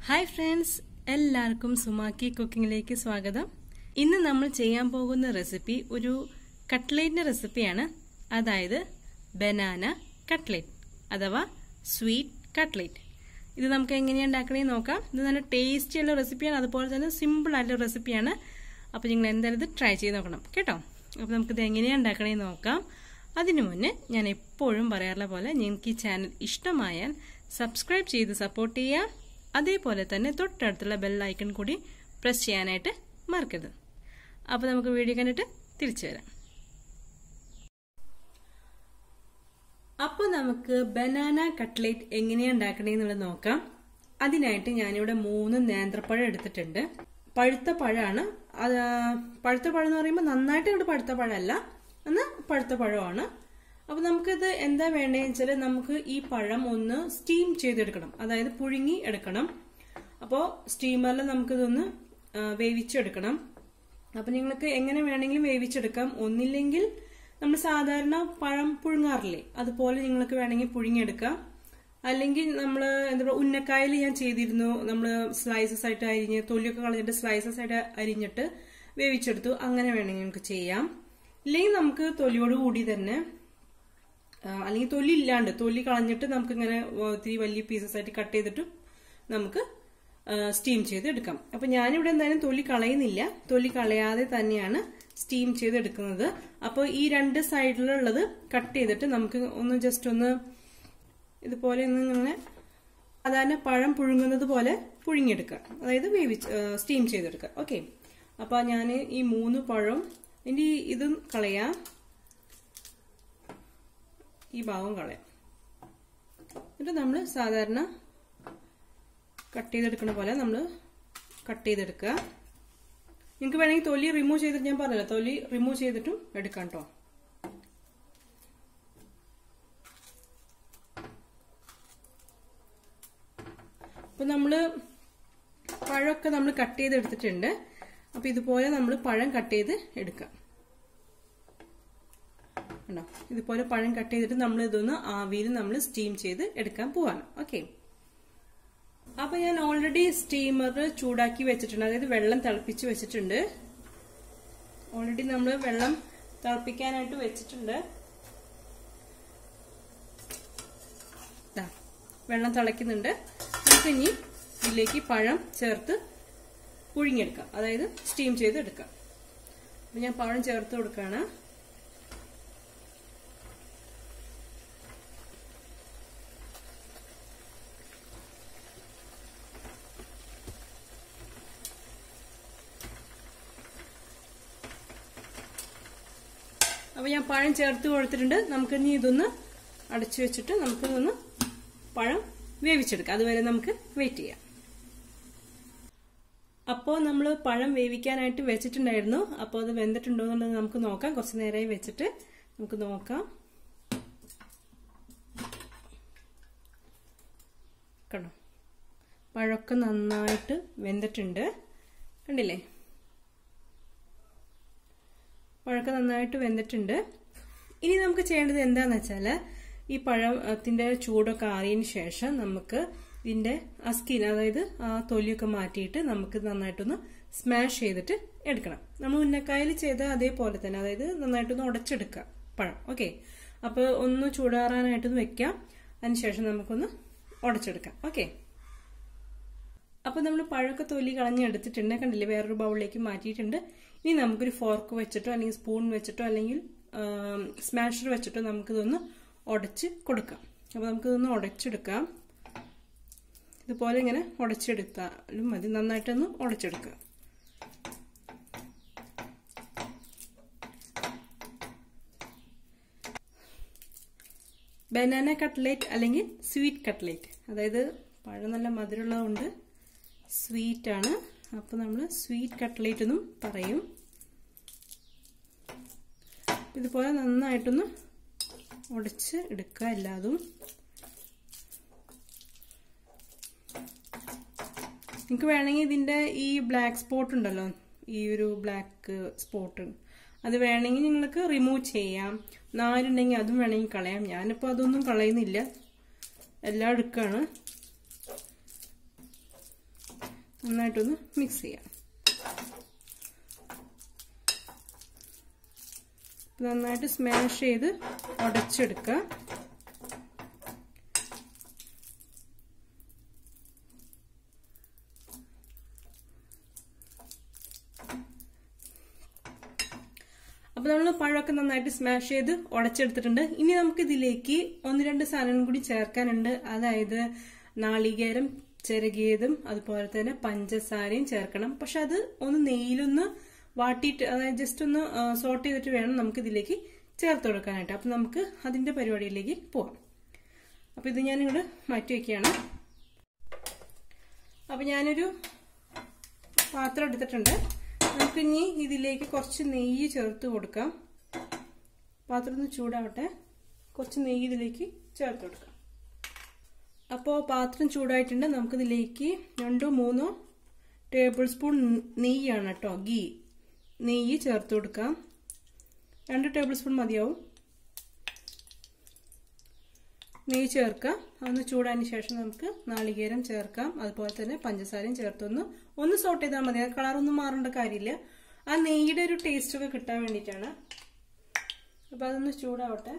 hi friends എല്ലാവർക്കും സുമാക്കി കുക്കിങ്ങിലേക്ക് സ്വാഗതം ഇന്ന് നമ്മൾ ചെയ്യാൻ പോകുന്ന റെസിപ്പി ഒരു കട്ട്ലേറ്റിന്റെ റെസിപ്പിയാണ് അതായത് ബനാന കട്ട്ലേറ്റ് അഥവാ സ്വീറ്റ് കട്ട്ലേറ്റ് ഇത് നമുക്ക് എങ്ങനെയാണ് ഉണ്ടാക്കണേ നോക്കാം ഇത് നല്ല ടേസ്റ്റി ഉള്ള റെസിപ്പിയാണ് അതുപോലെ തന്നെ സിമ്പിൾ ആയിട്ടുള്ള റെസിപ്പിയാണ് അപ്പോൾ നിങ്ങൾ എന്തായാലും ഇത് ട്രൈ ചെയ്ത് നോക്കണം കേട്ടോ അപ്പോൾ നമുക്കിത് എങ്ങനെയാണ് ഉണ്ടാക്കണേ നോക്കാം അതിനു മുന്നേ ഞാൻ എപ്പോഴും പറയാറുള്ള പോലെ നിങ്ങൾക്ക് ഈ ചാനൽ ഇഷ്ടമായാൽ സബ്സ്ക്രൈബ് ചെയ്ത് സപ്പോർട്ട് ചെയ്യുക അതേപോലെ തന്നെ തൊട്ടടുത്തുള്ള ബെൽ ഐക്കൺ കൂടി പ്രസ് ചെയ്യാനായിട്ട് മറക്കരുത് അപ്പോൾ നമുക്ക് വീഡിയോ കണ്ടിട്ട് തിരിച്ചു വരാം അപ്പോൾ നമുക്ക് ബനാന കട്ട്ലേറ്റ് എങ്ങനെയാണ് ഉണ്ടാക്കണേന്നുള്ളത് നോക്കാം അതിനായിട്ട് ഞാനിവിടെ മൂന്ന് നേന്ത്രപ്പഴം എടുത്തിട്ടുണ്ട് പഴുത്ത പഴമാണ് അത് പഴുത്ത പഴം എന്ന് പറയുമ്പോൾ നന്നായിട്ട് ഇവിടെ പഴുത്ത പഴമല്ല എന്നാൽ പഴുത്ത പഴമാണ് അപ്പോൾ നമുക്കിത് എന്താ വേണ്ടതെന്ന് വെച്ചാൽ നമുക്ക് ഈ പഴം ഒന്ന് സ്റ്റീം ചെയ്തെടുക്കണം അതായത് പുഴുങ്ങി എടുക്കണം അപ്പോൾ സ്റ്റീമറിൽ നമുക്കിതൊന്ന് വേവിച്ചെടുക്കണം അപ്പോൾ നിങ്ങൾക്ക് എങ്ങനെ വേണമെങ്കിലും വേവിച്ചെടുക്കാം ഒന്നില്ലെങ്കിൽ നമ്മൾ സാധാരണ പഴം പുഴുങ്ങാറില്ലേ അതുപോലെ നിങ്ങൾക്ക് വേണമെങ്കിൽ പുഴുങ്ങിയെടുക്കാം അല്ലെങ്കിൽ നമ്മൾ എന്താ പറയുക ഉന്നക്കായിൽ ഞാൻ ചെയ്തിരുന്നു നമ്മൾ സ്ലൈസസ് ആയിട്ട് അരിഞ്ഞ് തൊലിയൊക്കെ കളഞ്ഞിട്ട് സ്ലൈസസ് ആയിട്ട് അരിഞ്ഞിട്ട് വേവിച്ചെടുത്തു അങ്ങനെ വേണമെങ്കിൽ നമുക്ക് ചെയ്യാം ഇല്ലെങ്കിൽ നമുക്ക് തൊലിയോട് കൂടി തന്നെ അല്ലെങ്കിൽ തൊലി ഇല്ലാണ്ട് തൊലി കളഞ്ഞിട്ട് നമുക്ക് ഇങ്ങനെ ഒത്തിരി വലിയ പീസസ് ആയിട്ട് കട്ട് ചെയ്തിട്ടും നമുക്ക് സ്റ്റീം ചെയ്ത് എടുക്കാം അപ്പൊ ഞാനിവിടെ എന്തായാലും തൊലി കളയുന്നില്ല തൊലി കളയാതെ തന്നെയാണ് സ്റ്റീം ചെയ്ത് എടുക്കുന്നത് അപ്പോൾ ഈ രണ്ട് സൈഡിലുള്ളത് കട്ട് ചെയ്തിട്ട് നമുക്ക് ഒന്ന് ജസ്റ്റ് ഒന്ന് ഇതുപോലെ ഒന്ന് ഇങ്ങനെ സാധാരണ പഴം പുഴുങ്ങുന്നത് പോലെ പുഴുങ്ങിയെടുക്കുക അതായത് വേവിച്ച് സ്റ്റീം ചെയ്തെടുക്കുക ഓക്കെ അപ്പോൾ ഞാൻ ഈ മൂന്ന് പഴം ഇനി ഇതും കളയാം ഈ ഭാഗം കളയാം എന്നിട്ട് നമ്മൾ സാധാരണ കട്ട് ചെയ്തെടുക്കുന്ന പോലെ നമ്മൾ കട്ട് ചെയ്തെടുക്കുക നിങ്ങൾക്ക് വേണമെങ്കിൽ തൊലി റിമൂവ് ചെയ്തിട്ട് ഞാൻ പറഞ്ഞല്ലോ തൊലി റിമൂവ് ചെയ്തിട്ടും എടുക്കാം കേട്ടോ അപ്പൊ നമ്മള് പഴമൊക്കെ നമ്മൾ കട്ട് ചെയ്ത് എടുത്തിട്ടുണ്ട് അപ്പൊ ഇതുപോലെ നമ്മൾ പഴം കട്ട് ചെയ്ത് എടുക്കാം ഉണ്ടോ ഇതുപോലെ പഴം കട്ട് ചെയ്തിട്ട് നമ്മൾ ഇതൊന്ന് ആവിയിൽ നമ്മൾ സ്റ്റീം ചെയ്ത് എടുക്കാൻ പോവാണ് ഓക്കെ അപ്പൊ ഞാൻ ഓൾറെഡി സ്റ്റീമർ ചൂടാക്കി വെച്ചിട്ടുണ്ട് അതായത് വെള്ളം തിളപ്പിച്ച് വെച്ചിട്ടുണ്ട് ഓൾറെഡി നമ്മൾ വെള്ളം തിളപ്പിക്കാനായിട്ട് വെച്ചിട്ടുണ്ട് വെള്ളം തിളയ്ക്കുന്നുണ്ട് നമുക്ക് ഇനി ഇതിലേക്ക് പഴം ചേർത്ത് പുഴുങ്ങിയെടുക്കാം അതായത് സ്റ്റീം ചെയ്ത് എടുക്കാം അപ്പൊ ഞാൻ പഴം ചേർത്ത് കൊടുക്കുകയാണ് അപ്പൊ ഞാൻ പഴം ചേർത്ത് കൊടുത്തിട്ടുണ്ട് നമുക്ക് ഇനി ഇതൊന്ന് അടച്ചു വെച്ചിട്ട് നമുക്ക് ഇതൊന്ന് പഴം വേവിച്ചെടുക്കാം അതുവരെ നമുക്ക് വെയിറ്റ് ചെയ്യാം അപ്പോൾ നമ്മൾ പഴം വേവിക്കാനായിട്ട് വെച്ചിട്ടുണ്ടായിരുന്നു അപ്പോൾ അത് വെന്തിട്ടുണ്ടോ എന്നുള്ളത് നമുക്ക് നോക്കാം കുറച്ച് നേരമായി വെച്ചിട്ട് നമുക്ക് നോക്കാം കണ്ടോ പഴമൊക്കെ നന്നായിട്ട് വെന്തിട്ടുണ്ട് കണ്ടില്ലേ പഴമൊക്കെ നന്നായിട്ട് വെന്തിട്ടുണ്ട് ഇനി നമുക്ക് ചെയ്യേണ്ടത് എന്താന്ന് വെച്ചാൽ ഈ പഴത്തിന്റെ ചൂടൊക്കെ ആറിയതിന് ശേഷം നമുക്ക് ഇതിന്റെ ആ സ്കിൻ അതായത് ആ തൊലിയൊക്കെ മാറ്റിയിട്ട് നമുക്ക് നന്നായിട്ടൊന്ന് സ്മാഷ് ചെയ്തിട്ട് എടുക്കണം നമ്മൾ ഉന്നക്കായിൽ ചെയ്ത അതേപോലെ തന്നെ അതായത് നന്നായിട്ടൊന്ന് ഉടച്ചെടുക്കുക പഴം ഓക്കെ അപ്പോൾ ഒന്ന് ചൂടാറാനായിട്ടൊന്ന് വെക്കാം അതിനുശേഷം നമുക്കൊന്ന് ഉടച്ചെടുക്കാം ഓക്കെ അപ്പൊ നമ്മൾ പഴമൊക്കെ തൊലി കളഞ്ഞ് എടുത്തിട്ടുണ്ട് കണ്ടില്ലേ വേറൊരു ബൗളിലേക്ക് മാറ്റിയിട്ടുണ്ട് ഇനി നമുക്കൊരു ഫോർക്ക് വെച്ചിട്ടോ അല്ലെങ്കിൽ സ്പൂൺ വെച്ചിട്ടോ അല്ലെങ്കിൽ സ്മാഷർ വെച്ചിട്ടോ നമുക്കിതൊന്ന് ഉടച്ച് കൊടുക്കാം അപ്പോൾ നമുക്കിതൊന്ന് ഉടച്ചെടുക്കാം ഇതുപോലെ ഇങ്ങനെ ഉടച്ചെടുത്താലും മതി നന്നായിട്ടൊന്ന് ഉടച്ചെടുക്കുക ബനാന കട്ട്ലേറ്റ് അല്ലെങ്കിൽ സ്വീറ്റ് കട്ട്ലേറ്റ് അതായത് പഴം നല്ല മധുരമുള്ളതുകൊണ്ട് സ്വീറ്റാണ് അപ്പോൾ നമ്മൾ സ്വീറ്റ് കട്ട്ലേറ്റ് എന്നും പറയും ഇതുപോലെ നന്നായിട്ടൊന്ന് ഉടച്ച് എടുക്കുക എല്ലാതും നിങ്ങൾക്ക് വേണമെങ്കിൽ ഇതിൻ്റെ ഈ ബ്ലാക്ക് സ്പോട്ട് ഉണ്ടല്ലോ ഈ ഒരു ബ്ലാക്ക് സ്പോട്ട് അത് വേണമെങ്കിൽ നിങ്ങൾക്ക് റിമൂവ് ചെയ്യാം നാലുണ്ടെങ്കിൽ അതും വേണമെങ്കിൽ കളയാം ഞാനിപ്പോൾ അതൊന്നും കളയുന്നില്ല എല്ലാം എടുക്കുകയാണ് നന്നായിട്ടൊന്ന് മിക്സ് ചെയ്യാം നന്നായിട്ട് സ്മാഷ് ചെയ്ത് ഉടച്ചെടുക്കുക അപ്പൊ നമ്മൾ പഴമൊക്കെ നന്നായിട്ട് സ്മാഷ് ചെയ്ത് ഉടച്ചെടുത്തിട്ടുണ്ട് ഇനി നമുക്ക് ഇതിലേക്ക് ഒന്ന് രണ്ട് സാധനം കൂടി ചേർക്കാനുണ്ട് അതായത് നാളികേരം ചിരകിയതും അതുപോലെ തന്നെ പഞ്ചസാരയും ചേർക്കണം പക്ഷെ അത് ഒന്ന് നെയ്യിലൊന്ന് വാട്ടിയിട്ട് അതായത് ജസ്റ്റ് ഒന്ന് സോട്ട് ചെയ്തിട്ട് വേണം നമുക്ക് ഇതിലേക്ക് ചേർത്ത് കൊടുക്കാനായിട്ട് അപ്പൊ നമുക്ക് അതിന്റെ പരിപാടിയിലേക്ക് പോവാം അപ്പൊ ഇത് ഞാനിങ്ങോട്ട് മാറ്റി വെക്കുകയാണ് അപ്പൊ ഞാനൊരു പാത്രം എടുത്തിട്ടുണ്ട് നമുക്ക് ഇനി ഇതിലേക്ക് കുറച്ച് നെയ്യ് ചേർത്ത് കൊടുക്കാം പാത്രം ഒന്ന് ചൂടാവട്ടെ കുറച്ച് നെയ്യ് ഇതിലേക്ക് ചേർത്ത് കൊടുക്കാം അപ്പോൾ പാത്രം ചൂടായിട്ടുണ്ട് നമുക്കിതിലേക്ക് രണ്ടോ മൂന്നോ ടേബിൾ സ്പൂൺ നെയ്യാണ് കേട്ടോ ഗീ നെയ്യ് ചേർത്ത് കൊടുക്കാം രണ്ട് ടേബിൾ സ്പൂൺ മതിയാവും നെയ്യ് ചേർക്കാം അതൊന്ന് ചൂടാതിന് ശേഷം നമുക്ക് നാളികേരം ചേർക്കാം അതുപോലെ തന്നെ പഞ്ചസാരയും ചേർത്തൊന്ന് ഒന്ന് സോട്ട് ചെയ്താൽ മതി ആ കളറൊന്നും മാറേണ്ട കാര്യമില്ല ആ നെയ്യുടെ ഒരു ടേസ്റ്റ് ഒക്കെ കിട്ടാൻ വേണ്ടിയിട്ടാണ് അപ്പോൾ അതൊന്ന് ചൂടാവട്ടെ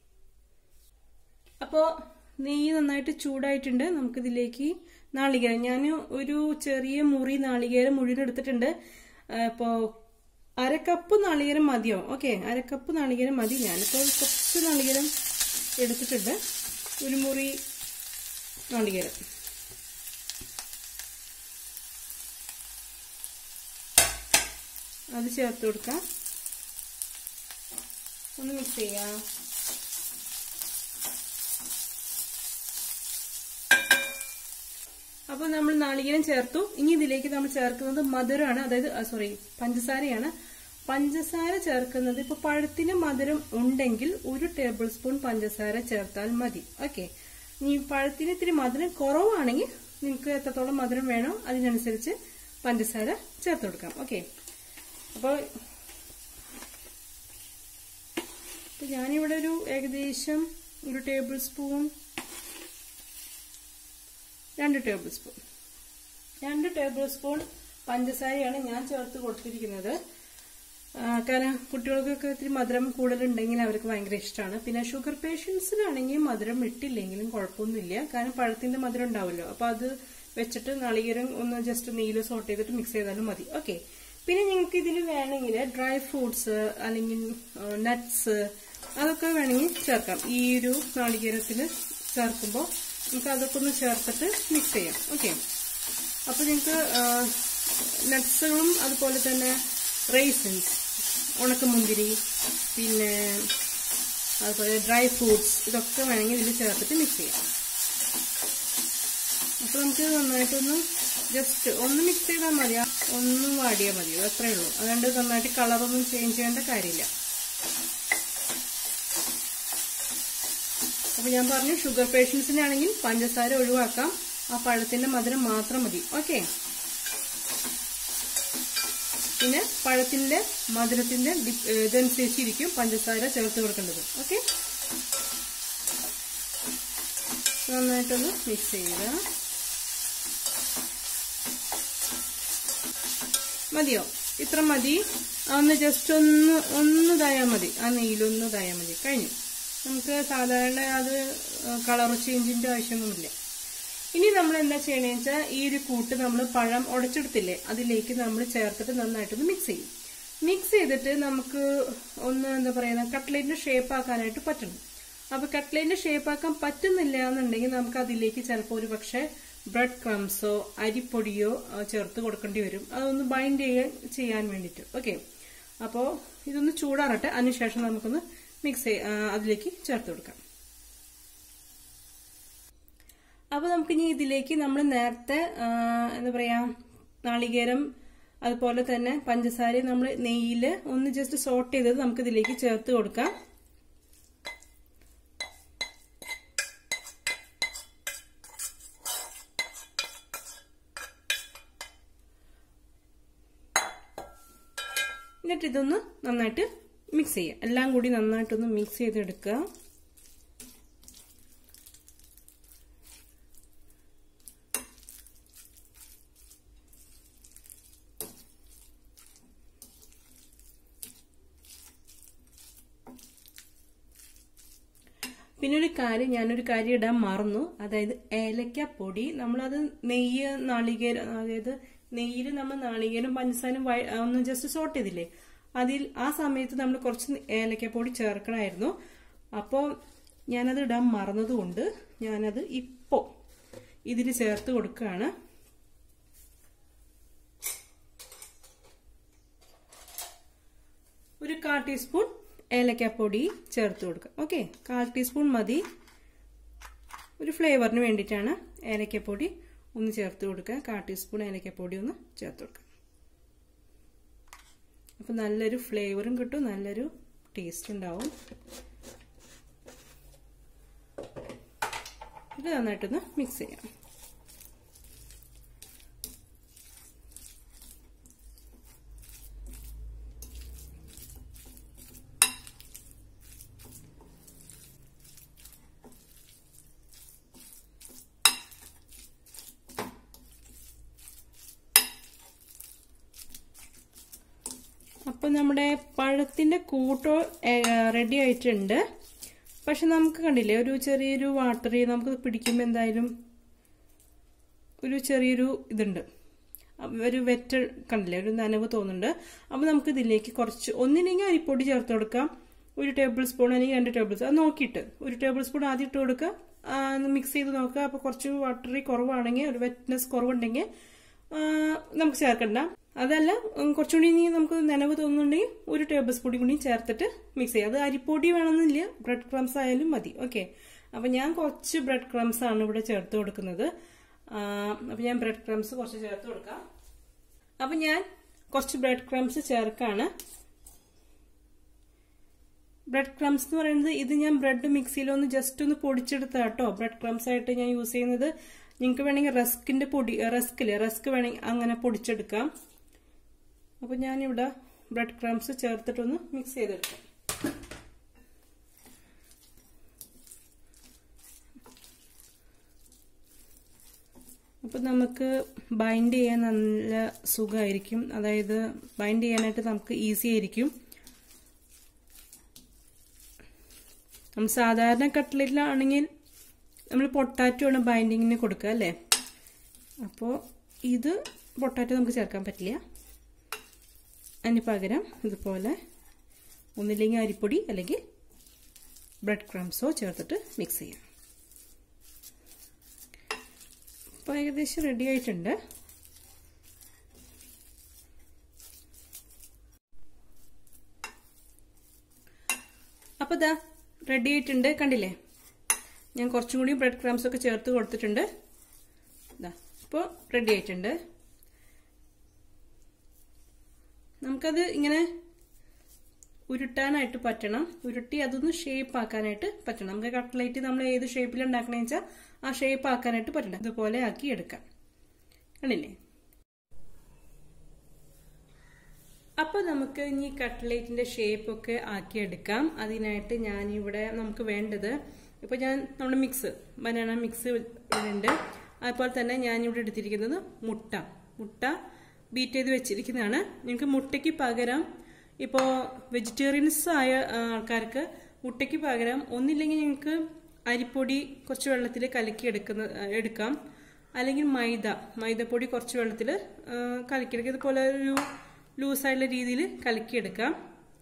അപ്പോൾ നെയ്യ് നന്നായിട്ട് ചൂടായിട്ടുണ്ട് നമുക്കിതിലേക്ക് നാളികേരം ഞാൻ ഒരു ചെറിയ മുറി നാളികേരം മുഴുവൻ എടുത്തിട്ടുണ്ട് ഇപ്പോൾ അരക്കപ്പ് നാളികേരം മതിയോ ഓക്കെ അരക്കപ്പ് നാളികേരം മതി ഞാനിപ്പോൾ കുറച്ച് നാളികേരം എടുത്തിട്ടുണ്ട് ഒരു മുറി നാളികേരം അത് ചേർത്ത് കൊടുക്കാം ഒന്ന് മിക്സ് ചെയ്യാം അപ്പൊ നമ്മൾ നാളികേരം ചേർത്തു ഇനി ഇതിലേക്ക് നമ്മൾ ചേർക്കുന്നത് മധുരമാണ് അതായത് സോറി പഞ്ചസാരയാണ് പഞ്ചസാര ചേർക്കുന്നത് ഇപ്പൊ പഴത്തിന് മധുരം ഉണ്ടെങ്കിൽ ഒരു ടേബിൾ സ്പൂൺ പഞ്ചസാര ചേർത്താൽ മതി ഓക്കെ ഇനി പഴത്തിന് ഇത്തിരി മധുരം കുറവാണെങ്കിൽ നിങ്ങൾക്ക് എത്രത്തോളം മധുരം വേണോ അതിനനുസരിച്ച് പഞ്ചസാര ചേർത്ത് കൊടുക്കാം ഓക്കെ അപ്പോൾ ഇപ്പൊ ഞാനിവിടെ ഒരു ഏകദേശം ഒരു ടേബിൾ സ്പൂൺ രണ്ട് ടേബിൾ സ്പൂൺ രണ്ട് ടേബിൾ സ്പൂൺ പഞ്ചസാരയാണ് ഞാൻ ചേർത്ത് കൊടുത്തിരിക്കുന്നത് കാരണം കുട്ടികൾക്കൊക്കെ ഒത്തിരി മധുരം കൂടുതലുണ്ടെങ്കിൽ അവർക്ക് ഭയങ്കര ഇഷ്ടമാണ് പിന്നെ ഷുഗർ പേഷ്യൻസിനാണെങ്കിൽ മധുരം ഇട്ടില്ലെങ്കിലും കുഴപ്പമൊന്നുമില്ല കാരണം പഴത്തിന്റെ മധുരം ഉണ്ടാവുമല്ലോ അപ്പൊ അത് വെച്ചിട്ട് നാളികേരം ഒന്ന് ജസ്റ്റ് നെയ്യിൽ സോട്ട് ചെയ്തിട്ട് മിക്സ് ചെയ്താലും മതി ഓക്കെ പിന്നെ നിങ്ങൾക്ക് ഇതിൽ വേണമെങ്കിൽ ഡ്രൈ ഫ്രൂട്ട്സ് അല്ലെങ്കിൽ നട്ട്സ് അതൊക്കെ വേണമെങ്കിൽ ചേർക്കാം ഈ ഒരു നാളികേരത്തിൽ ചേർക്കുമ്പോൾ നമുക്ക് അതൊക്കെ ഒന്ന് ചേർത്തിട്ട് മിക്സ് ചെയ്യാം ഓക്കെ അപ്പോൾ നിങ്ങൾക്ക് നട്ട്സുകളും അതുപോലെ തന്നെ റേസിൻസ് ഉണക്കമുന്തിരി പിന്നെ അതുപോലെ ഡ്രൈ ഫ്രൂട്ട്സ് ഇതൊക്കെ വേണമെങ്കിൽ ഇതിൽ ചേർത്തിട്ട് മിക്സ് ചെയ്യാം അപ്പോൾ നമുക്ക് നന്നായിട്ടൊന്ന് ജസ്റ്റ് ഒന്ന് മിക്സ് ചെയ്താൽ മതി ഒന്ന് വാടിയാൽ മതി അത്രേ ഉള്ളൂ അതുകൊണ്ട് നന്നായിട്ട് കളറൊന്നും ചേഞ്ച് ചെയ്യേണ്ട കാര്യമില്ല അപ്പൊ ഞാൻ പറഞ്ഞു ഷുഗർ പേഷ്യൻസിനാണെങ്കിൽ പഞ്ചസാര ഒഴിവാക്കാം ആ പഴത്തിന്റെ മധുരം മാത്രം മതി ഓക്കെ പിന്നെ പഴത്തിന്റെ മധുരത്തിന്റെ ഇതനുസരിച്ചിരിക്കും പഞ്ചസാര ചേർത്ത് കൊടുക്കേണ്ടത് ഓക്കെ നന്നായിട്ടൊന്ന് മിക്സ് ചെയ്യുക മതിയോ ഇത്ര മതി ഒന്ന് ജസ്റ്റ് ഒന്ന് ഒന്ന് ഇതായാൽ മതി ആ നെയ്യിലൊന്ന് ഇതായാൽ മതി കഴിഞ്ഞു നമുക്ക് സാധാരണ അത് കളർ ചേഞ്ചിന്റെ ആവശ്യമൊന്നുമില്ല ഇനി നമ്മൾ എന്താ ചെയ്യണമെന്ന് വെച്ചാൽ ഈ ഒരു കൂട്ട് നമ്മൾ പഴം ഉടച്ചെടുത്തില്ലേ അതിലേക്ക് നമ്മൾ ചേർത്തിട്ട് നന്നായിട്ടൊന്ന് മിക്സ് ചെയ്യും മിക്സ് ചെയ്തിട്ട് നമുക്ക് ഒന്ന് എന്താ പറയുക കട്ട്ലേറ്റിന്റെ ഷേപ്പ് ആക്കാനായിട്ട് പറ്റണം അപ്പൊ കട്ട്ലേറ്റിന്റെ ഷേപ്പ് ആക്കാൻ പറ്റുന്നില്ല എന്നുണ്ടെങ്കിൽ നമുക്ക് അതിലേക്ക് ചിലപ്പോൾ ഒരു പക്ഷേ ബ്രെഡ് ക്രംസോ അരിപ്പൊടിയോ ചേർത്ത് കൊടുക്കേണ്ടി വരും അതൊന്ന് ബൈൻഡ് ചെയ്യാൻ ചെയ്യാൻ വേണ്ടിയിട്ട് ഓക്കെ അപ്പോൾ ഇതൊന്ന് ചൂടാറട്ടെ അതിനുശേഷം നമുക്കൊന്ന് മിക്സ് അതിലേക്ക് ചേർത്ത് കൊടുക്കാം അപ്പൊ നമുക്കിനി ഇതിലേക്ക് നമ്മൾ നേരത്തെ എന്താ പറയാ നാളികേരം അതുപോലെ തന്നെ പഞ്ചസാര നമ്മൾ നെയ്യിൽ ഒന്ന് ജസ്റ്റ് സോട്ട് ചെയ്തത് നമുക്ക് ഇതിലേക്ക് ചേർത്ത് കൊടുക്കാം എന്നിട്ട് ഇതൊന്ന് നന്നായിട്ട് മിക്സ് ചെയ്യുക എല്ലാം കൂടി നന്നായിട്ടൊന്ന് മിക്സ് ചെയ്തെടുക്കുക പിന്നെ ഒരു കാര്യം ഞാനൊരു കാര്യം ഇടാൻ മറന്നു അതായത് ഏലക്ക പൊടി നമ്മളത് നെയ്യ് നാളികേരം അതായത് നെയ്യിൽ നമ്മൾ നാളികേരം പഞ്ചസാരം ഒന്ന് ജസ്റ്റ് സോട്ട് ചെയ്തില്ലേ അതിൽ ആ സമയത്ത് നമ്മൾ കുറച്ച് ഏലക്കപ്പൊടി ചേർക്കണമായിരുന്നു അപ്പോൾ ഞാനത് ഇടാൻ മറന്നതുകൊണ്ട് ഞാനത് ഇപ്പോൾ ഇതിൽ ചേർത്ത് കൊടുക്കുകയാണ് ഒരു കാൽ ടീസ്പൂൺ ഏലക്കപ്പൊടി ചേർത്ത് കൊടുക്കുക ഓക്കെ കാൽ ടീസ്പൂൺ മതി ഒരു ഫ്ലേവറിന് വേണ്ടിയിട്ടാണ് ഏലക്കപ്പൊടി ഒന്ന് ചേർത്ത് കൊടുക്കുക കാൽ ടീസ്പൂൺ ഏലക്കപ്പൊടി ഒന്ന് ചേർത്ത് കൊടുക്കുക അപ്പം നല്ലൊരു ഫ്ലേവറും കിട്ടും നല്ലൊരു ടേസ്റ്റ് ഉണ്ടാവും ഇത് നന്നായിട്ടൊന്ന് മിക്സ് ചെയ്യാം അപ്പം നമ്മുടെ പഴത്തിൻ്റെ കൂട്ടോ റെഡി ആയിട്ടുണ്ട് പക്ഷെ നമുക്ക് കണ്ടില്ലേ ഒരു ചെറിയൊരു വാട്ടറി നമുക്ക് പിടിക്കുമ്പോൾ എന്തായാലും ഒരു ചെറിയൊരു ഇതുണ്ട് ഒരു വെറ്റ് കണ്ടില്ലേ ഒരു നനവ് തോന്നുന്നുണ്ട് അപ്പോൾ നമുക്ക് ഇതിലേക്ക് കുറച്ച് ഒന്നില്ലെങ്കിൽ അരിപ്പൊടി ചേർത്ത് കൊടുക്കാം ഒരു ടേബിൾ സ്പൂൺ അല്ലെങ്കിൽ രണ്ട് ടേബിൾ സ്പൂൺ അത് നോക്കിയിട്ട് ഒരു ടേബിൾ സ്പൂൺ ആദ്യം ഇട്ട് കൊടുക്കുക മിക്സ് ചെയ്ത് നോക്കുക അപ്പോൾ കുറച്ച് വാട്ടറി കുറവാണെങ്കിൽ ഒരു വെറ്റ്നെസ് കുറവുണ്ടെങ്കിൽ നമുക്ക് ചേർക്കണ്ട അതല്ല കുറച്ചുകൂടി ഇനി നമുക്ക് നനവ് തോന്നുന്നുണ്ടെങ്കിൽ ഒരു ടേബിൾ സ്പൂൺ കൂടി ചേർത്തിട്ട് മിക്സ് ചെയ്യാം അത് അരിപ്പൊടി വേണമെന്നില്ല ബ്രെഡ് ക്രംസ് ആയാലും മതി ഓക്കെ അപ്പം ഞാൻ കുറച്ച് ബ്രെഡ് ക്രംസ് ആണ് ഇവിടെ ചേർത്ത് കൊടുക്കുന്നത് അപ്പം ഞാൻ ബ്രെഡ് ക്രംസ് കുറച്ച് ചേർത്ത് കൊടുക്കാം അപ്പം ഞാൻ കുറച്ച് ബ്രെഡ് ക്രംസ് ചേർക്കാണ് ബ്രെഡ് ക്രംസ് എന്ന് പറയുന്നത് ഇത് ഞാൻ ബ്രെഡ് മിക്സിയിലൊന്ന് ജസ്റ്റ് ഒന്ന് പൊടിച്ചെടുത്ത കേട്ടോ ബ്രെഡ് ക്രംസ് ആയിട്ട് ഞാൻ യൂസ് ചെയ്യുന്നത് നിങ്ങൾക്ക് വേണമെങ്കിൽ റസ്കിന്റെ പൊടി റസ്കില് റസ്ക് വേണമെങ്കിൽ അങ്ങനെ പൊടിച്ചെടുക്കാം അപ്പോൾ ഞാനിവിടെ ബ്രെഡ് ക്രംസ് ചേർത്തിട്ടൊന്ന് മിക്സ് ചെയ്തെടുക്കാം അപ്പോൾ നമുക്ക് ബൈൻഡ് ചെയ്യാൻ നല്ല സുഖമായിരിക്കും അതായത് ബൈൻഡ് ചെയ്യാനായിട്ട് നമുക്ക് ഈസി ആയിരിക്കും നമ്മൾ സാധാരണ കട്ട്ലറ്റിലാണെങ്കിൽ നമ്മൾ പൊട്ടാറ്റോ ആണ് ബൈൻഡിങ്ങിന് കൊടുക്കുക അല്ലേ അപ്പോൾ ഇത് പൊട്ടാറ്റോ നമുക്ക് ചേർക്കാൻ പറ്റില്ല അതിന് പകരം ഇതുപോലെ ഒന്നില്ലെങ്കിൽ അരിപ്പൊടി അല്ലെങ്കിൽ ബ്രെഡ് ക്രംസോ ചേർത്തിട്ട് മിക്സ് ചെയ്യാം അപ്പോൾ ഏകദേശം റെഡി ആയിട്ടുണ്ട് അപ്പോൾ ഇതാ റെഡി ആയിട്ടുണ്ട് കണ്ടില്ലേ ഞാൻ കുറച്ചും കൂടി ബ്രെഡ് ക്രംസ് ഒക്കെ ചേർത്ത് കൊടുത്തിട്ടുണ്ട് ഇതാ ഇപ്പോൾ റെഡി ആയിട്ടുണ്ട് നമുക്കത് ഇങ്ങനെ ഉരുട്ടാനായിട്ട് പറ്റണം ഉരുട്ടി അതൊന്ന് ഷേപ്പ് ആക്കാനായിട്ട് പറ്റണം നമുക്ക് കട്ട്ലൈറ്റ് നമ്മൾ ഏത് ഷേപ്പിൽ ഉണ്ടാക്കണമെന്ന് വെച്ചാൽ ആ ഷേപ്പ് ആക്കാനായിട്ട് പറ്റണം ഇതുപോലെ ആക്കി എടുക്കാം കണ്ടില്ലേ അപ്പോൾ നമുക്ക് ഇനി കട്ട്ലേറ്റിന്റെ ഷേപ്പ് ഒക്കെ ആക്കിയെടുക്കാം അതിനായിട്ട് ഞാനിവിടെ നമുക്ക് വേണ്ടത് ഇപ്പോൾ ഞാൻ നമ്മുടെ മിക്സ് ബനാന മിക്സ് ഉണ്ട് അതുപോലെ തന്നെ ഞാനിവിടെ എടുത്തിരിക്കുന്നത് മുട്ട മുട്ട ബീറ്റ് ചെയ്ത് വെച്ചിരിക്കുന്നതാണ് നിങ്ങൾക്ക് മുട്ടയ്ക്ക് പകരം ഇപ്പോൾ വെജിറ്റേറിയൻസ് ആയ ആൾക്കാർക്ക് മുട്ടയ്ക്ക് പകരം ഒന്നില്ലെങ്കിൽ നിങ്ങൾക്ക് അരിപ്പൊടി കുറച്ച് വെള്ളത്തിൽ കലക്കി എടുക്കുന്ന എടുക്കാം അല്ലെങ്കിൽ മൈദ മൈദപ്പൊടി കുറച്ച് വെള്ളത്തിൽ കലക്കിയെടുക്കുക ഇതുപോലെ ഒരു ലൂസായിട്ടുള്ള രീതിയിൽ കലക്കിയെടുക്കാം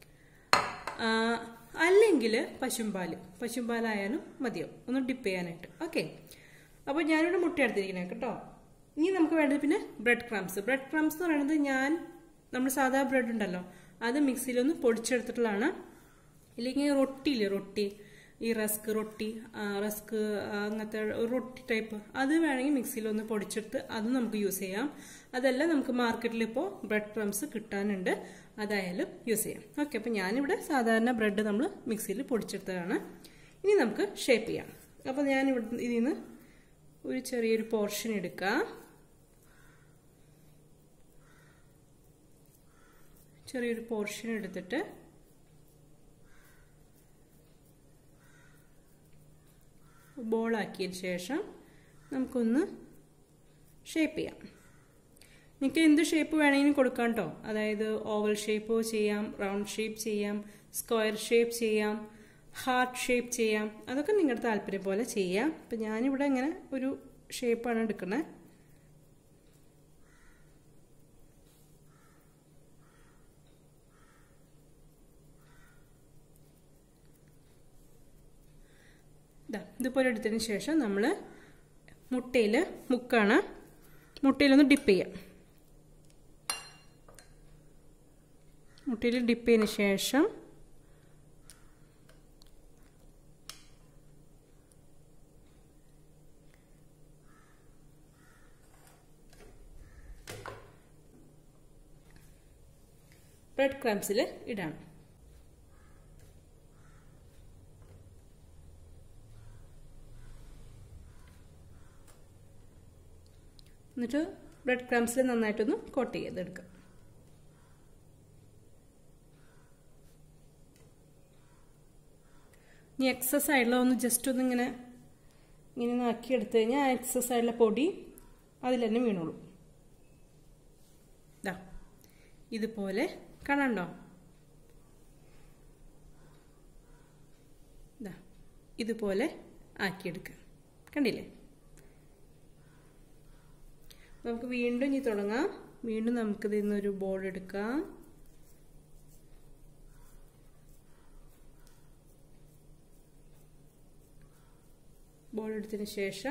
അല്ലെങ്കിൽ പശുമ്പാൽ പശുമ്പാലായാലും മതിയോ ഒന്ന് ഡിപ്പ് ചെയ്യാനായിട്ട് ഓക്കെ അപ്പോൾ ഞാനിവിടെ മുട്ട എടുത്തിരിക്കുന്നത് കേട്ടോ ഇനി നമുക്ക് വേണ്ടത് പിന്നെ ബ്രെഡ് ക്രംസ് ബ്രെഡ് ക്രംസ് എന്ന് പറയുന്നത് ഞാൻ നമ്മൾ സാധാ ബ്രെഡ് ഉണ്ടല്ലോ അത് മിക്സിയിലൊന്ന് പൊടിച്ചെടുത്തിട്ടുള്ളതാണ് ഇല്ലെങ്കിൽ റൊട്ടിയില്ലേ റൊട്ടി ഈ റസ്ക് റൊട്ടി റസ്ക് അങ്ങനത്തെ റൊട്ടി ടൈപ്പ് അത് വേണമെങ്കിൽ മിക്സിയിലൊന്ന് പൊടിച്ചെടുത്ത് അതും നമുക്ക് യൂസ് ചെയ്യാം അതല്ല നമുക്ക് മാർക്കറ്റിൽ ഇപ്പോൾ ബ്രെഡ് ക്രംസ് കിട്ടാനുണ്ട് അതായാലും യൂസ് ചെയ്യാം ഓക്കെ അപ്പം ഞാനിവിടെ സാധാരണ ബ്രെഡ് നമ്മൾ മിക്സിയിൽ പൊടിച്ചെടുത്തതാണ് ഇനി നമുക്ക് ഷേപ്പ് ചെയ്യാം അപ്പോൾ ഞാൻ ഇവിടെ ഇതിൽ നിന്ന് ഒരു ചെറിയൊരു പോർഷൻ എടുക്കാം ചെറിയൊരു പോർഷൻ എടുത്തിട്ട് ബോളാക്കിയതിന് ശേഷം നമുക്കൊന്ന് ഷേപ്പ് ചെയ്യാം നിങ്ങൾക്ക് എന്ത് ഷേപ്പ് വേണമെങ്കിലും കൊടുക്കാം കേട്ടോ അതായത് ഓവൽ ഷേപ്പോ ചെയ്യാം റൗണ്ട് ഷേപ്പ് ചെയ്യാം സ്ക്വയർ ഷേപ്പ് ചെയ്യാം ഹാർട്ട് ഷേപ്പ് ചെയ്യാം അതൊക്കെ നിങ്ങളുടെ താല്പര്യം പോലെ ചെയ്യാം അപ്പം ഞാനിവിടെ ഇങ്ങനെ ഒരു ഷേപ്പാണ് എടുക്കുന്നത് ഇതുപോലെ എടുത്തതിന് ശേഷം നമ്മൾ മുട്ടയിൽ മുക്കാണ് മുട്ടയിലൊന്ന് ഡിപ്പ് ചെയ്യാം മുട്ടയിൽ ഡിപ്പ് ചെയ്തതിന് ശേഷം ബ്രെഡ് ക്രംസിൽ ഇടാം എന്നിട്ട് ബ്രെഡ് ക്രംസിൽ നന്നായിട്ടൊന്ന് കോട്ട് ചെയ്തെടുക്കാം ഇനി എക്സസ് ആയിട്ടുള്ള ഒന്ന് ജസ്റ്റ് ഒന്ന് ഇങ്ങനെ ഇങ്ങനെ ഒന്ന് ആക്കി എടുത്തു കഴിഞ്ഞാൽ ആ എക്സസ് ആയിട്ടുള്ള പൊടി അതിൽ തന്നെ വീണോളൂ ഇതാ ഇതുപോലെ കാണണ്ടോ ഇതാ ഇതുപോലെ ആക്കിയെടുക്കുക കണ്ടില്ലേ നമുക്ക് വീണ്ടും ഇനി തുടങ്ങാം വീണ്ടും നമുക്കിത് ഇന്നൊരു ബോൾ എടുക്കാം ബോൾ എടുത്തതിന് ശേഷം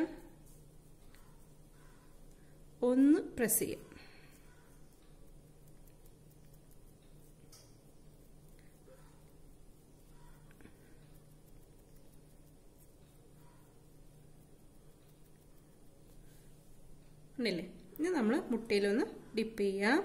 ഒന്ന് പ്രസ് ചെയ്യാം ഉണ്ടല്ലേ ഇനി നമ്മൾ മുട്ടയിലൊന്ന് ഡിപ്പ് ചെയ്യാം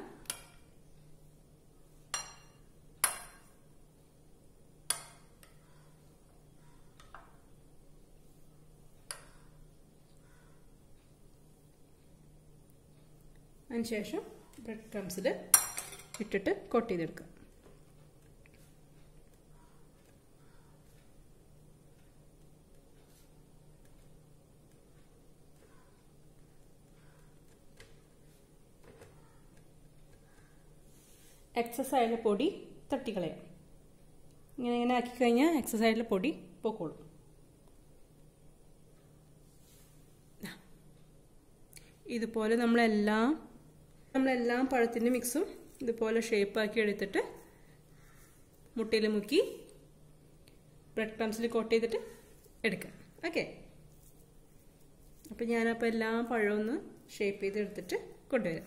അതിനുശേഷം ബ്രെഡ് ക്രംസിൽ ഇട്ടിട്ട് കോട്ട് ചെയ്തെടുക്കുക എക്സസ് ആയിട്ടുള്ള പൊടി തട്ടിക്കളയാം ഇങ്ങനെ ഇങ്ങനെ ആക്കി കഴിഞ്ഞാൽ എക്സസ് ആയിട്ടുള്ള പൊടി പൊക്കോളും ഇതുപോലെ നമ്മളെല്ലാം നമ്മളെല്ലാം പഴത്തിൻ്റെ മിക്സും ഇതുപോലെ ഷേപ്പാക്കി എടുത്തിട്ട് മുട്ടയിൽ മുക്കി ബ്രെഡ് ക്രംസിൽ കോട്ട് ചെയ്തിട്ട് എടുക്കാം ഓക്കെ അപ്പം ഞാനപ്പോൾ എല്ലാം പഴമൊന്ന് ഷേപ്പ് ചെയ്ത് എടുത്തിട്ട് കൊണ്ടുവരാം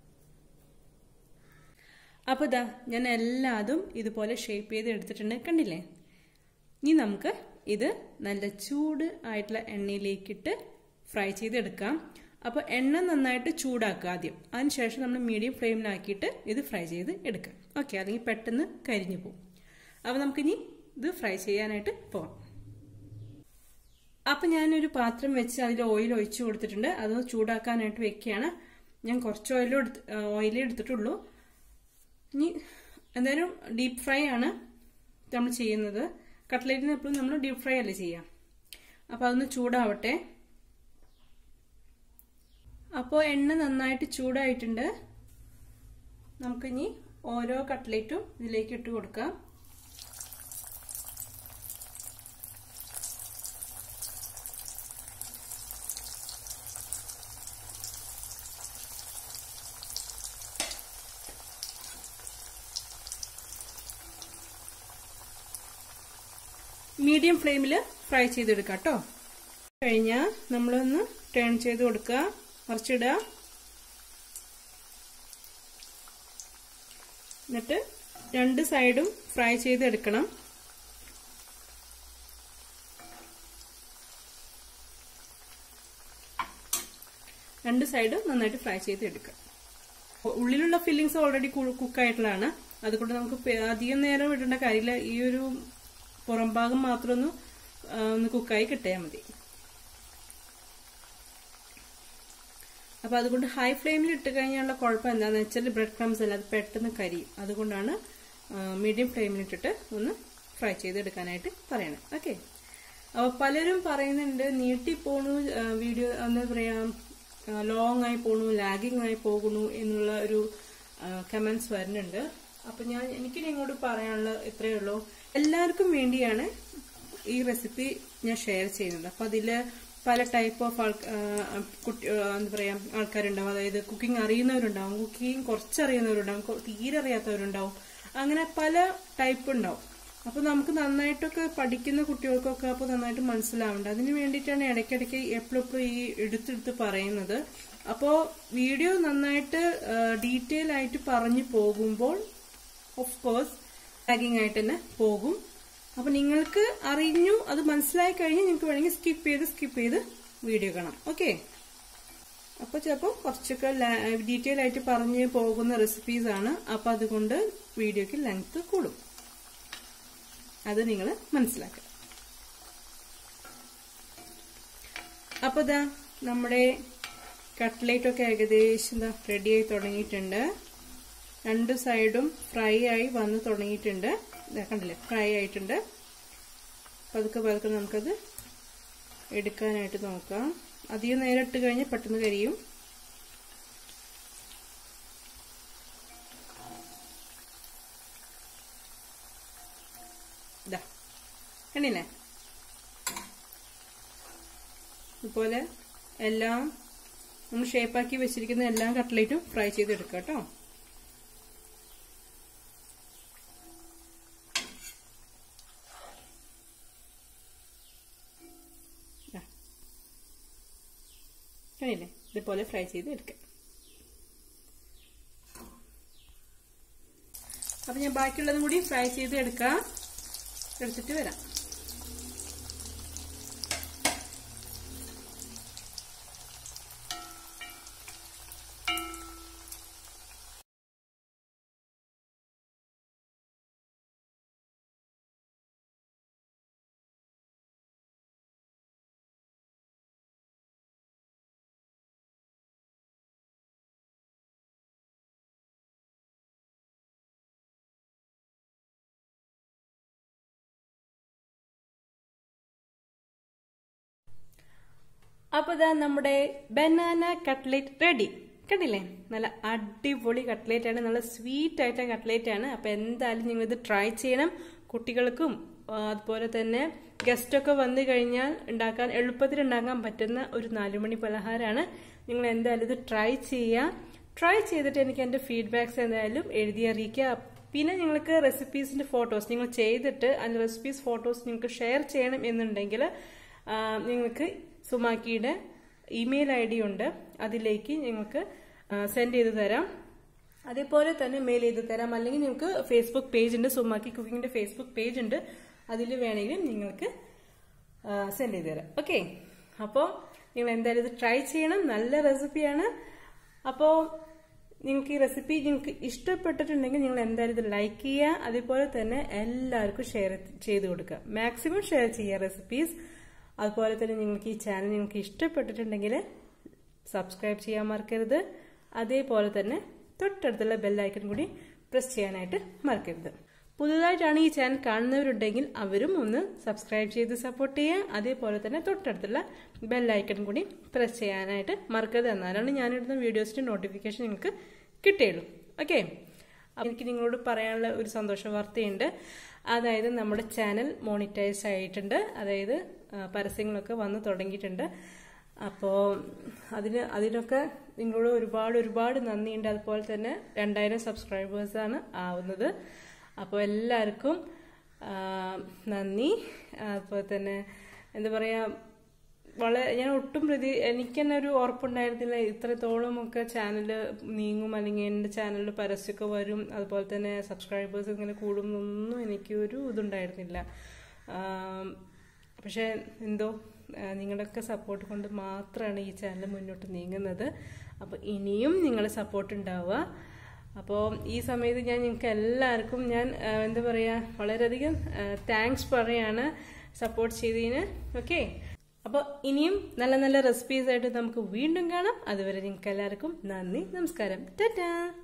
അപ്പോൾ ഇതാ ഞാൻ എല്ലാതും ഇതുപോലെ ഷേപ്പ് ചെയ്ത് എടുത്തിട്ടുണ്ട് കണ്ടില്ലേ ഇനി നമുക്ക് ഇത് നല്ല ചൂട് ആയിട്ടുള്ള എണ്ണയിലേക്കിട്ട് ഫ്രൈ ചെയ്തെടുക്കാം അപ്പോൾ എണ്ണ നന്നായിട്ട് ചൂടാക്കുക ആദ്യം അതിനുശേഷം നമ്മൾ മീഡിയം ഫ്ലെയിമിലാക്കിയിട്ട് ഇത് ഫ്രൈ ചെയ്ത് എടുക്കാം ഓക്കെ അല്ലെങ്കിൽ പെട്ടെന്ന് കരിഞ്ഞു പോകും അപ്പോൾ നമുക്കിനി ഇത് ഫ്രൈ ചെയ്യാനായിട്ട് പോവാം അപ്പം ഞാനൊരു പാത്രം വെച്ച് അതിൽ ഓയിൽ ഒഴിച്ചു കൊടുത്തിട്ടുണ്ട് അത് ചൂടാക്കാനായിട്ട് വെക്കുകയാണ് ഞാൻ കുറച്ച് ഓയിലും എടുത്ത് ഓയിലേ എടുത്തിട്ടുള്ളൂ ഇനി എന്തായാലും ഡീപ്പ് ഫ്രൈ ആണ് നമ്മൾ ചെയ്യുന്നത് കട്ട്ലേറ്റിന് എപ്പോഴും നമ്മൾ ഡീപ്പ് ഫ്രൈ അല്ലേ ചെയ്യാം അപ്പോൾ അതൊന്ന് ചൂടാവട്ടെ അപ്പോൾ എണ്ണ നന്നായിട്ട് ചൂടായിട്ടുണ്ട് നമുക്കിനി ഓരോ കട്ട്ലേറ്റും ഇതിലേക്ക് ഇട്ട് കൊടുക്കാം മീഡിയം ഫ്ലെയിമിൽ ഫ്രൈ ചെയ്തെടുക്കാം കേട്ടോ കഴിഞ്ഞാൽ നമ്മളൊന്ന് ടേൺ ചെയ്ത് കൊടുക്കുക മറിച്ചിടുക എന്നിട്ട് രണ്ട് സൈഡും ഫ്രൈ ചെയ്തെടുക്കണം രണ്ട് സൈഡും നന്നായിട്ട് ഫ്രൈ ചെയ്തെടുക്കുക ഉള്ളിലുള്ള ഫില്ലിങ്സ് ഓൾറെഡി കുക്കായിട്ടുള്ളതാണ് അതുകൊണ്ട് നമുക്ക് അധികം നേരം ഇടേണ്ട കാര്യമില്ല ഈ ഒരു പുറം ഭാഗം മാത്രം ഒന്ന് ഒന്ന് കുക്കായി കിട്ടിയാൽ മതി അപ്പോൾ അതുകൊണ്ട് ഹൈ ഫ്ലെയിമിൽ ഇട്ട് കഴിഞ്ഞാലുള്ള കുഴപ്പം എന്താണെന്ന് വെച്ചാൽ ബ്രെഡ് ക്രംസ് അല്ല അത് പെട്ടെന്ന് കരിയും അതുകൊണ്ടാണ് മീഡിയം ഫ്ലെയിമിൽ ഇട്ടിട്ട് ഒന്ന് ഫ്രൈ ചെയ്തെടുക്കാനായിട്ട് പറയണം ഓക്കെ അപ്പോൾ പലരും പറയുന്നുണ്ട് നീട്ടിപ്പോണു വീഡിയോ എന്താ പറയുക ലോങ് ആയി പോണു ലാഗിങ് ആയി പോകുന്നു എന്നുള്ള ഒരു കമൻസ് വരുന്നുണ്ട് അപ്പം ഞാൻ എനിക്ക് നിങ്ങളോട് പറയാനുള്ള ഇത്രയേ ഉള്ളൂ എല്ലാവർക്കും വേണ്ടിയാണ് ഈ റെസിപ്പി ഞാൻ ഷെയർ ചെയ്യുന്നത് അപ്പൊ അതില് പല ടൈപ്പ് ഓഫ് ആൾ കുട്ടി ആ, എന്താ പറയാ ആൾക്കാരുണ്ടാവും അതായത് കുക്കിംഗ് അറിയുന്നവരുണ്ടാവും കുക്കിംഗ് കുറച്ചറിയുന്നവരുണ്ടാവും കൊ- തീരെ അറിയാത്തവരുണ്ടാവും അങ്ങനെ പല ടൈപ്പ് ഉണ്ടാവും അപ്പൊ നമുക്ക് നന്നായിട്ടൊക്കെ പഠിക്കുന്ന കുട്ടികൾക്കൊക്കെ അപ്പോൾ നന്നായിട്ട് മനസ്സിലാവുന്നുണ്ട് അതിന് വേണ്ടിയിട്ടാണ് ഇടയ്ക്കിടയ്ക്ക് എപ്പോഴും ഈ എടുത്തെടുത്ത് പറയുന്നത് അപ്പോൾ വീഡിയോ നന്നായിട്ട് ഡീറ്റെയിൽ ആയിട്ട് പറഞ്ഞു പോകുമ്പോൾ ഓഫ് കോഴ്സ് ടാഗിങ് ആയിട്ട് തന്നെ പോകും അപ്പൊ നിങ്ങൾക്ക് അറിഞ്ഞു അത് മനസ്സിലായി കഴിഞ്ഞാൽ നിങ്ങൾക്ക് വേണമെങ്കിൽ സ്കിപ്പ് ചെയ്ത് സ്കിപ്പ് ചെയ്ത് വീഡിയോ കാണാം ഓക്കെ അപ്പൊ ചിലപ്പോൾ കുറച്ചൊക്കെ ഡീറ്റെയിൽ ആയിട്ട് പറഞ്ഞു പോകുന്ന റെസിപ്പീസ് ആണ് അപ്പൊ അതുകൊണ്ട് വീഡിയോക്ക് ലെങ്ത് കൂടും അത് നിങ്ങൾ മനസ്സിലാക്കുക അപ്പൊ ഇതാ നമ്മുടെ കട്ട്ലേറ്റ് ഒക്കെ ഏകദേശം ഇതാ റെഡി ആയി തുടങ്ങിയിട്ടുണ്ട് രണ്ട് സൈഡും ഫ്രൈ ആയി വന്ന് തുടങ്ങിയിട്ടുണ്ട് ഇതാ കണ്ടില്ലേ ഫ്രൈ ആയിട്ടുണ്ട് പതുക്കെ പതുക്കെ നമുക്കത് എടുക്കാനായിട്ട് നോക്കാം അധികം നേരം ഇട്ട് കഴിഞ്ഞാൽ പെട്ടെന്ന് കരിയും ഇതാ കണ്ടില്ലേ ഇതുപോലെ എല്ലാം നമ്മൾ ഷേപ്പാക്കി വെച്ചിരിക്കുന്ന എല്ലാ കട്ട്ലേറ്റും ഫ്രൈ ചെയ്തെടുക്കാം കേട്ടോ കണ്ടില്ലേ ഇതുപോലെ ഫ്രൈ ചെയ്ത് എടുക്കാം അപ്പൊ ഞാൻ ബാക്കിയുള്ളതും കൂടി ഫ്രൈ ചെയ്ത് എടുക്കാം എടുത്തിട്ട് വരാം അപ്പൊ ഇതാ നമ്മുടെ ബനാന കട്ട്ലേറ്റ് റെഡി കണ്ടില്ലേ നല്ല അടിപൊളി കട്ട്ലേറ്റ് ആണ് നല്ല സ്വീറ്റ് ആയിട്ട് കട്ട്ലേറ്റ് ആണ് അപ്പൊ എന്തായാലും നിങ്ങൾ ഇത് ട്രൈ ചെയ്യണം കുട്ടികൾക്കും ആ, അതുപോലെ തന്നെ ഗസ്റ്റ് ഒക്കെ വന്നു കഴിഞ്ഞാൽ ഉണ്ടാക്കാൻ എളുപ്പത്തിൽ ഉണ്ടാക്കാൻ പറ്റുന്ന ഒരു നാലുമണി പലഹാരമാണ് നിങ്ങൾ എന്തായാലും ഇത് ട്രൈ ചെയ്യുക ട്രൈ ചെയ്തിട്ട് എനിക്ക് എന്റെ ഫീഡ്ബാക്സ് എന്തായാലും എഴുതി അറിയിക്കുക പിന്നെ നിങ്ങൾക്ക് റെസിപ്പീസിന്റെ ഫോട്ടോസ് നിങ്ങൾ ചെയ്തിട്ട് അതിന്റെ റെസിപ്പീസ് ഫോട്ടോസ് നിങ്ങൾക്ക് ഷെയർ ചെയ്യണം എന്നുണ്ടെങ്കിൽ ആ, നിങ്ങൾക്ക് സുമാക്കിയുടെ ഇമെയിൽ ഐ ഡി ഉണ്ട് അതിലേക്ക് നിങ്ങൾക്ക് സെൻഡ് ചെയ്ത് തരാം അതേപോലെ തന്നെ മെയിൽ ചെയ്ത് തരാം അല്ലെങ്കിൽ നിങ്ങൾക്ക് ഫേസ്ബുക്ക് പേജ് ഉണ്ട് സുമാക്കി കുക്കിങ്ങിന്റെ ഫേസ്ബുക്ക് പേജ് ഉണ്ട് അതിൽ വേണമെങ്കിലും നിങ്ങൾക്ക് സെൻഡ് ചെയ്ത് തരാം ഓക്കെ അപ്പോൾ നിങ്ങൾ എന്തായാലും ഇത് ട്രൈ ചെയ്യണം നല്ല റെസിപ്പിയാണ് അപ്പോൾ നിങ്ങൾക്ക് ഈ റെസിപ്പി നിങ്ങൾക്ക് ഇഷ്ടപ്പെട്ടിട്ടുണ്ടെങ്കിൽ നിങ്ങൾ എന്തായാലും ഇത് ലൈക്ക് ചെയ്യുക അതേപോലെ തന്നെ എല്ലാവർക്കും ഷെയർ ചെയ്ത് കൊടുക്കുക മാക്സിമം ഷെയർ ചെയ്യുക റെസിപ്പീസ് അതുപോലെ തന്നെ നിങ്ങൾക്ക് ഈ ചാനൽ നിങ്ങൾക്ക് ഇഷ്ടപ്പെട്ടിട്ടുണ്ടെങ്കിൽ സബ്സ്ക്രൈബ് ചെയ്യാൻ മറക്കരുത് അതേപോലെ തന്നെ തൊട്ടടുത്തുള്ള ബെല്ലൈക്കൺ കൂടി പ്രസ് ചെയ്യാനായിട്ട് മറക്കരുത് പുതുതായിട്ടാണ് ഈ ചാനൽ കാണുന്നവരുണ്ടെങ്കിൽ അവരും ഒന്ന് സബ്സ്ക്രൈബ് ചെയ്ത് സപ്പോർട്ട് ചെയ്യുക അതേപോലെ തന്നെ തൊട്ടടുത്തുള്ള ബെല്ലൈക്കൺ കൂടി പ്രസ് ചെയ്യാനായിട്ട് മറക്കരുത് എന്നാലാണ് ഞാനിടുന്ന വീഡിയോസിന്റെ നോട്ടിഫിക്കേഷൻ നിങ്ങൾക്ക് കിട്ടുകയുള്ളൂ ഓക്കെ എനിക്ക് നിങ്ങളോട് പറയാനുള്ള ഒരു സന്തോഷ വാർത്തയുണ്ട് അതായത് നമ്മുടെ ചാനൽ മോണിറ്റൈസ് ആയിട്ടുണ്ട് അതായത് ആ, പരസ്യങ്ങളൊക്കെ വന്നു തുടങ്ങിയിട്ടുണ്ട് അപ്പോൾ അതിന് അതിനൊക്കെ നിങ്ങളോട് ഒരുപാട് ഒരുപാട് നന്ദിയുണ്ട് അതുപോലെ തന്നെ രണ്ടായിരം സബ്സ്ക്രൈബേഴ്സാണ് ആവുന്നത് അപ്പോൾ എല്ലാവർക്കും ആ, നന്ദി അതുപോലെ തന്നെ എന്താ പറയുക വളരെ ഞാൻ ഒട്ടും പ്രതി എനിക്ക് തന്നെ ഒരു ഉറപ്പുണ്ടായിരുന്നില്ല ഇത്രത്തോളം ഒക്കെ ചാനൽ നീങ്ങും അല്ലെങ്കിൽ എൻ്റെ ചാനലിൽ പരസ്യമൊക്കെ വരും അതുപോലെ തന്നെ സബ്സ്ക്രൈബേഴ്സ് ഇങ്ങനെ കൂടും എന്നൊന്നും എനിക്ക് ഒരു ഇതുണ്ടായിരുന്നില്ല ആം, പക്ഷെ എന്തോ ആ, നിങ്ങളുടെയൊക്കെ സപ്പോർട്ട് കൊണ്ട് മാത്രമാണ് ഈ ചാനൽ മുന്നോട്ട് നീങ്ങുന്നത് അപ്പോൾ ഇനിയും നിങ്ങളുടെ സപ്പോർട്ട് ഉണ്ടാവുക അപ്പോൾ ഈ സമയത്ത് ഞാൻ നിങ്ങൾക്ക് എല്ലാവർക്കും ഞാൻ ആ, എന്താ പറയുക വളരെയധികം താങ്ക്സ് പറയാണ് സപ്പോർട്ട് ചെയ്തതിന് ഓക്കെ അപ്പോൾ ഇനിയും നല്ല നല്ല റെസിപ്പീസ് ആയിട്ട് നമുക്ക് വീണ്ടും കാണാം അതുവരെ നിങ്ങൾക്ക് എല്ലാവർക്കും നന്ദി നമസ്കാരം ടാറ്റാ